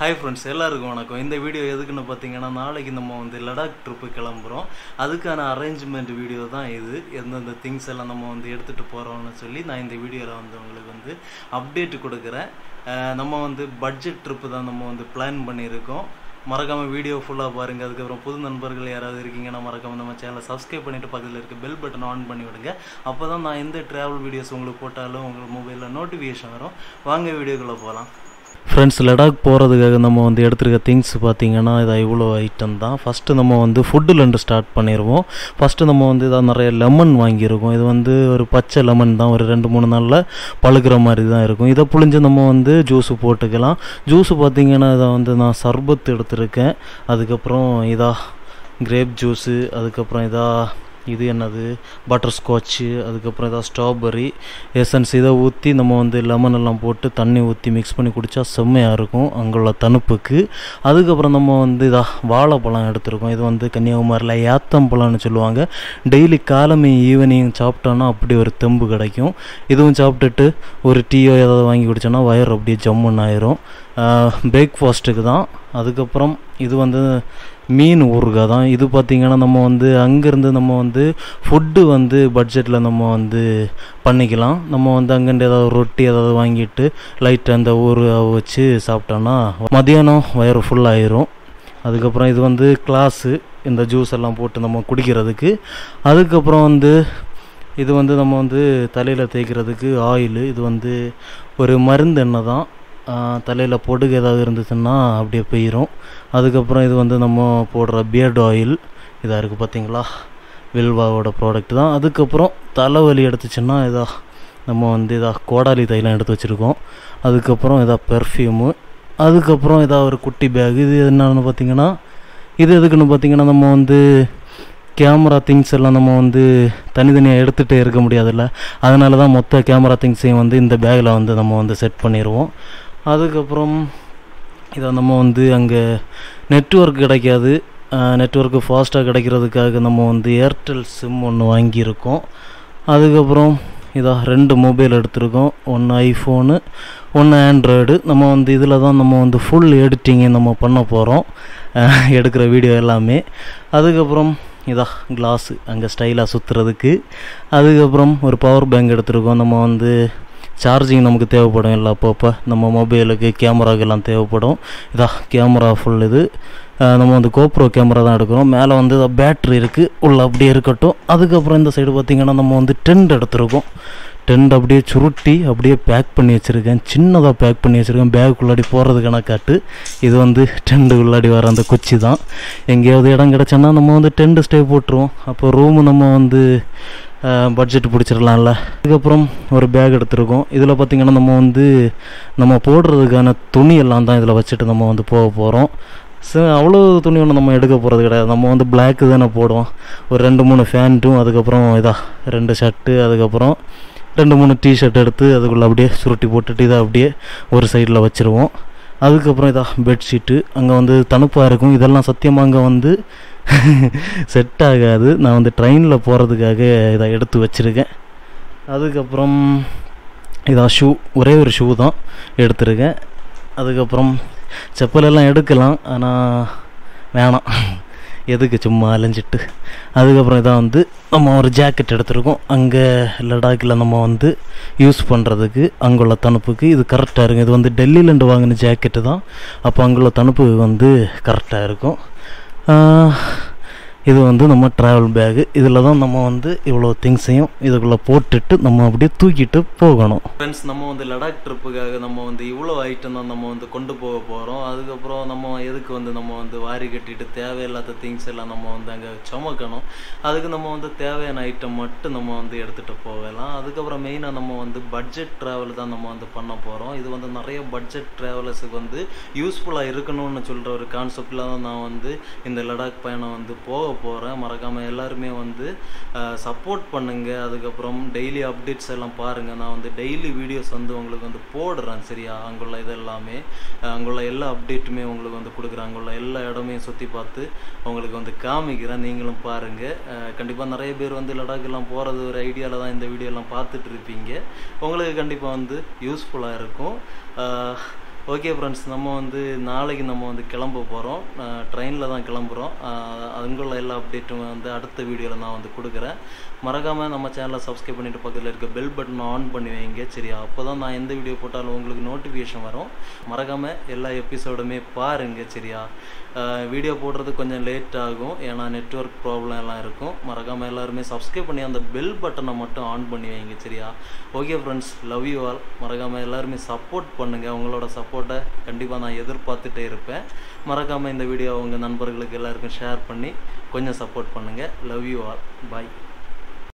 hi friends எல்லாருக்கும் வணக்கம் இந்த வீடியோ எதுக்குன்னு பார்த்தீங்கன்னா நாளைக்கு நம்ம வந்து லடாக் ட்ரிப்பு கிளம்புறோம் அதுக்கான அரேஞ்ச்மெண்ட் வீடியோ தான் இது எந்தெந்த திங்ஸ் எல்லாம் நம்ம வந்து எடுத்துகிட்டு போகிறோம்னு சொல்லி நான் இந்த வீடியோவில் வந்து உங்களுக்கு வந்து அப்டேட் கொடுக்குறேன் அஹ் நம்ம வந்து பட்ஜெட் ட்ரிப்பு தான் நம்ம வந்து பிளான் பண்ணியிருக்கோம் மறக்காமல் வீடியோ ஃபுல்லாக பாருங்கள் அதுக்கப்புறம் புது நண்பர்கள் யாராவது இருக்கீங்கன்னா மறக்காமல் நம்ம சேனலை சப்ஸ்கிரைப் பண்ணிவிட்டு பக்கத்தில் இருக்க பெல் பட்டன் ஆன் பண்ணி விடுங்க அப்போ தான் நான் எந்த ட்ராவல் வீடியோஸ் உங்களுக்கு போட்டாலும் உங்களுக்கு மொபைலில் நோட்டிஃபிகேஷன் வரும் வாங்க வீடியோக்குள்ளே போகலாம் ஃப்ரெண்ட்ஸ் லடாக் போகிறதுக்காக நம்ம வந்து எடுத்துருக்க திங்ஸ் பார்த்தீங்கன்னா இது இவ்வளோ ஐட்டம் தான் ஃபஸ்ட்டு நம்ம வந்து ஃபுட்டுலேருந்து ஸ்டார்ட் பண்ணிடுவோம் ஃபஸ்ட்டு நம்ம வந்து இதாக நிறைய லெமன் வாங்கியிருக்கோம் இது வந்து ஒரு பச்சை லெமன் தான் ஒரு ரெண்டு மூணு நாளில் பழுக்கிற மாதிரி தான் இருக்கும் இதை புழிஞ்சு நம்ம வந்து ஜூஸு போட்டுக்கலாம் ஜூஸு பார்த்தீங்கன்னா இதை வந்து நான் சர்பத் எடுத்திருக்கேன் அதுக்கப்புறம் இதா கிரேப் ஜூஸு அதுக்கப்புறம் இதா இது என்னது பட்டர் ஸ்காட்சு அதுக்கப்புறம் ஏதாவது ஸ்ட்ராபெரி எசன்ஸ் இதை ஊற்றி நம்ம வந்து லெமன் எல்லாம் போட்டு தண்ணி ஊற்றி மிக்ஸ் பண்ணி குடித்தா செம்மையாக இருக்கும் அங்குள்ள தணுப்புக்கு அதுக்கப்புறம் நம்ம வந்து இதா வாழைப்பழம் எடுத்திருக்கோம் இது வந்து கன்னியாகுமரியில் ஏத்தம்பழம்னு சொல்லுவாங்க டெய்லி காலமே ஈவினிங் சாப்பிட்டோன்னா அப்படி ஒரு தெம்பு கிடைக்கும் இதுவும் சாப்பிட்டுட்டு ஒரு டீயோ ஏதாவது வாங்கி குடித்தோன்னா வயிறு அப்படியே ஜம்முன்னு ஆயிரும் பிரேக்ஃபாஸ்ட்டுக்கு தான் அதுக்கப்புறம் இது வந்து மீன் ஊறுகாய் தான் இது பார்த்திங்கன்னா நம்ம வந்து அங்கேருந்து நம்ம வந்து ஃபுட்டு வந்து பட்ஜெட்டில் நம்ம வந்து பண்ணிக்கலாம் நம்ம வந்து அங்கேருந்து ஏதாவது ரொட்டி ஏதாவது வாங்கிட்டு லைட்டாக அந்த ஊறுகாய் வச்சு சாப்பிட்டோன்னா மதியானம் வயிறு ஃபுல்லாகிரும் அதுக்கப்புறம் இது வந்து கிளாஸு இந்த ஜூஸ் எல்லாம் போட்டு நம்ம குடிக்கிறதுக்கு அதுக்கப்புறம் வந்து இது வந்து நம்ம வந்து தலையில் தேய்க்கிறதுக்கு ஆயிலு இது வந்து ஒரு மருந்து எண்ணெய் தான் தலையில் பொடுகு ஏதாவது இருந்துச்சுன்னா அப்படியே போயிடும் அதுக்கப்புறம் இது வந்து நம்ம போடுற பியர்டு ஆயில் இதாக இருக்குது பார்த்தீங்களா வில்வாவோட ப்ராடக்ட் தான் அதுக்கப்புறம் தலைவலி எடுத்துச்சுன்னா இதா நம்ம வந்து இதாக கோடாலி தைலம் எடுத்து வச்சுருக்கோம் அதுக்கப்புறம் இதாக பெர்ஃப்யூமு அதுக்கப்புறம் இதாக ஒரு குட்டி பேக் இது என்னன்னு பார்த்தீங்கன்னா இது எதுக்குன்னு பார்த்தீங்கன்னா நம்ம வந்து கேமரா திங்ஸ் எல்லாம் நம்ம வந்து தனித்தனியாக எடுத்துகிட்டே இருக்க முடியாதுல்ல அதனால தான் மொத்த கேமரா திங்ஸையும் வந்து இந்த பேக்கில் வந்து நம்ம வந்து செட் பண்ணிடுவோம் அதுக்கப்புறம் இதை நம்ம வந்து அங்கே நெட்ஒர்க் கிடைக்காது நெட்ஒர்க்கு ஃபாஸ்ட்டாக கிடைக்கிறதுக்காக நம்ம வந்து ஏர்டெல் சிம் ஒன்று வாங்கியிருக்கோம் அதுக்கப்புறம் இதா ரெண்டு மொபைல் எடுத்திருக்கோம் ஒன்று ஐஃபோனு ஒன்று ஆண்ட்ராய்டு நம்ம வந்து இதில் தான் நம்ம வந்து ஃபுல் எடிட்டிங்கை நம்ம பண்ண போகிறோம் எடுக்கிற வீடியோ எல்லாமே அதுக்கப்புறம் இதா கிளாஸு அங்கே ஸ்டைலாக சுற்றுறதுக்கு அதுக்கப்புறம் ஒரு பவர் பேங்க் எடுத்திருக்கோம் நம்ம வந்து சார்ஜிங் நமக்கு தேவைப்படும் இல்லை அப்பப்போ நம்ம மொபைலுக்கு கேமராக்கெல்லாம் தேவைப்படும் இதா கேமரா ஃபுல் இது நம்ம வந்து கோப்ரோ கேமரா தான் எடுக்கிறோம் மேலே வந்து பேட்ரி இருக்குது உள்ள அப்படியே இருக்கட்டும் அதுக்கப்புறம் இந்த சைடு பார்த்திங்கன்னா நம்ம வந்து டென்ட் எடுத்திருக்கோம் டென்ட் அப்படியே சுருட்டி அப்படியே பேக் பண்ணி வச்சுருக்கேன் சின்னதாக பேக் பண்ணி வச்சுருக்கேன் பேக்குள்ளாடி போகிறது கணக்காட்டு இது வந்து டென்ட்டுக்குள்ளாடி வர அந்த குச்சி தான் எங்கேயாவது இடம் கிடச்சோன்னா நம்ம வந்து டென்ட் ஸ்டே போட்டுருவோம் அப்போ ரூமு நம்ம வந்து பட்ஜெட் பிடிச்சிடலாம்ல அதுக்கப்புறம் ஒரு பேக் எடுத்திருக்கோம் இதில் பார்த்திங்கன்னா நம்ம வந்து நம்ம போடுறதுக்கான துணி எல்லாம் தான் இதில் வச்சுட்டு நம்ம வந்து போக போகிறோம் ஸோ அவ்வளோ துணி ஒன்று நம்ம எடுக்க போகிறது கிடையாது நம்ம வந்து பிளாக்கு தானே போடுவோம் ஒரு ரெண்டு மூணு ஃபேண்ட்டும் அதுக்கப்புறம் இதா ரெண்டு ஷர்ட்டு அதுக்கப்புறம் ரெண்டு மூணு டிஷர்ட் எடுத்து அதுக்குள்ளே அப்படியே சுருட்டி போட்டுட்டு இதை அப்படியே ஒரு சைடில் வச்சுருவோம் அதுக்கப்புறம் இதா பெட்ஷீட்டு அங்கே வந்து தணுப்பாக இருக்கும் இதெல்லாம் சத்தியமாக அங்கே வந்து செட் ஆகாது நான் வந்து ட்ரெயினில் போகிறதுக்காக இதை எடுத்து வச்சுருக்கேன் அதுக்கப்புறம் இதா ஷூ ஒரே ஒரு ஷூ தான் எடுத்திருக்கேன் அதுக்கப்புறம் செப்பலெல்லாம் எடுக்கலாம் ஆனால் வேணாம் எதுக்கு சும்மா அலைஞ்சிட்டு அதுக்கப்புறம் இதான் வந்து நம்ம ஒரு ஜாக்கெட் எடுத்திருக்கோம் அங்கே லடாக்கில் நம்ம வந்து யூஸ் பண்ணுறதுக்கு அங்குள்ள தணுப்புக்கு இது கரெக்டாக இருக்கும் இது வந்து டெல்லியிலேருந்து வாங்கின ஜாக்கெட்டு தான் அப்போ அங்குள்ள தணுப்பு வந்து கரெக்டாக இருக்கும் இது வந்து நம்ம ட்ராவல் பேகு இதில் தான் நம்ம வந்து இவ்வளோ திங்ஸையும் இதுக்குள்ளே போட்டுட்டு நம்ம அப்படியே தூக்கிட்டு போகணும் ஃப்ரெண்ட்ஸ் நம்ம வந்து லடாக் ட்ரிப்புக்காக நம்ம வந்து இவ்வளோ ஐட்டம் தான் நம்ம வந்து கொண்டு போக போகிறோம் அதுக்கப்புறம் நம்ம எதுக்கு வந்து நம்ம வந்து வாரி கட்டிட்டு தேவையில்லாத திங்ஸ் எல்லாம் நம்ம வந்து அங்கே சுமக்கணும் அதுக்கு நம்ம வந்து தேவையான ஐட்டம் மட்டும் நம்ம வந்து எடுத்துகிட்டு போகலாம் அதுக்கப்புறம் மெயினாக நம்ம வந்து பட்ஜெட் ட்ராவல் தான் நம்ம வந்து பண்ண போகிறோம் இது வந்து நிறைய பட்ஜெட் ட்ராவலர்ஸுக்கு வந்து யூஸ்ஃபுல்லாக இருக்கணும்னு சொல்கிற ஒரு கான்செப்டில் தான் நான் வந்து இந்த லடாக் பயணம் வந்து போக போகிறேன் மறக்காமல் எல்லாருமே வந்து சப்போர்ட் பண்ணுங்கள் அதுக்கப்புறம் டெய்லி அப்டேட்ஸ் எல்லாம் பாருங்கள் நான் வந்து டெய்லி வீடியோஸ் வந்து உங்களுக்கு வந்து போடுறேன் சரியா அங்குள்ள இது எல்லாமே அங்குள்ள எல்லா அப்டேட்டுமே உங்களுக்கு வந்து கொடுக்குறேன் அங்குள்ள எல்லா இடமே சுற்றி பார்த்து உங்களுக்கு வந்து காமிக்கிறேன் நீங்களும் பாருங்கள் கண்டிப்பாக நிறைய பேர் வந்து லடாக்கெல்லாம் போகிறது ஒரு ஐடியாவில் தான் இந்த வீடியோலாம் பார்த்துட்டு இருப்பீங்க உங்களுக்கு கண்டிப்பாக வந்து யூஸ்ஃபுல்லாக இருக்கும் ஓகே ஃப்ரெண்ட்ஸ் நம்ம வந்து நாளைக்கு நம்ம வந்து கிளம்ப போகிறோம் ட்ரெயினில் தான் கிளம்புறோம் அங்குள்ள எல்லா அப்டேட்டும் வந்து அடுத்த வீடியோவில் நான் வந்து கொடுக்குறேன் மறக்காமல் நம்ம சேனலை சப்ஸ்கிரைப் பண்ணிட்டு பக்கத்தில் இருக்க பெல் பட்டனை ஆன் பண்ணி வைங்க சரியா அப்போ தான் நான் எந்த வீடியோ போட்டாலும் உங்களுக்கு நோட்டிஃபிகேஷன் வரும் மறக்காமல் எல்லா எபிசோடுமே பாருங்க சரியா வீடியோ போடுறது கொஞ்சம் லேட் ஆகும் ஏன்னா நெட்ஒர்க் ப்ராப்ளம் எல்லாம் இருக்கும் மறக்காமல் எல்லாருமே சப்ஸ்கிரைப் பண்ணி அந்த பெல் பட்டனை மட்டும் ஆன் பண்ணி வைங்க சரியா okay friends love you all மறக்காமல் எல்லாருமே சப்போர்ட் பண்ணுங்கள் உங்களோட சப்போர்ட்டை கண்டிப்பாக நான் எதிர்பார்த்துட்டே இருப்பேன் மறக்காமல் இந்த வீடியோ உங்கள் நண்பர்களுக்கு எல்லாருக்கும் ஷேர் பண்ணி கொஞ்சம் சப்போர்ட் பண்ணுங்கள் லவ் யூ ஆல் பாய்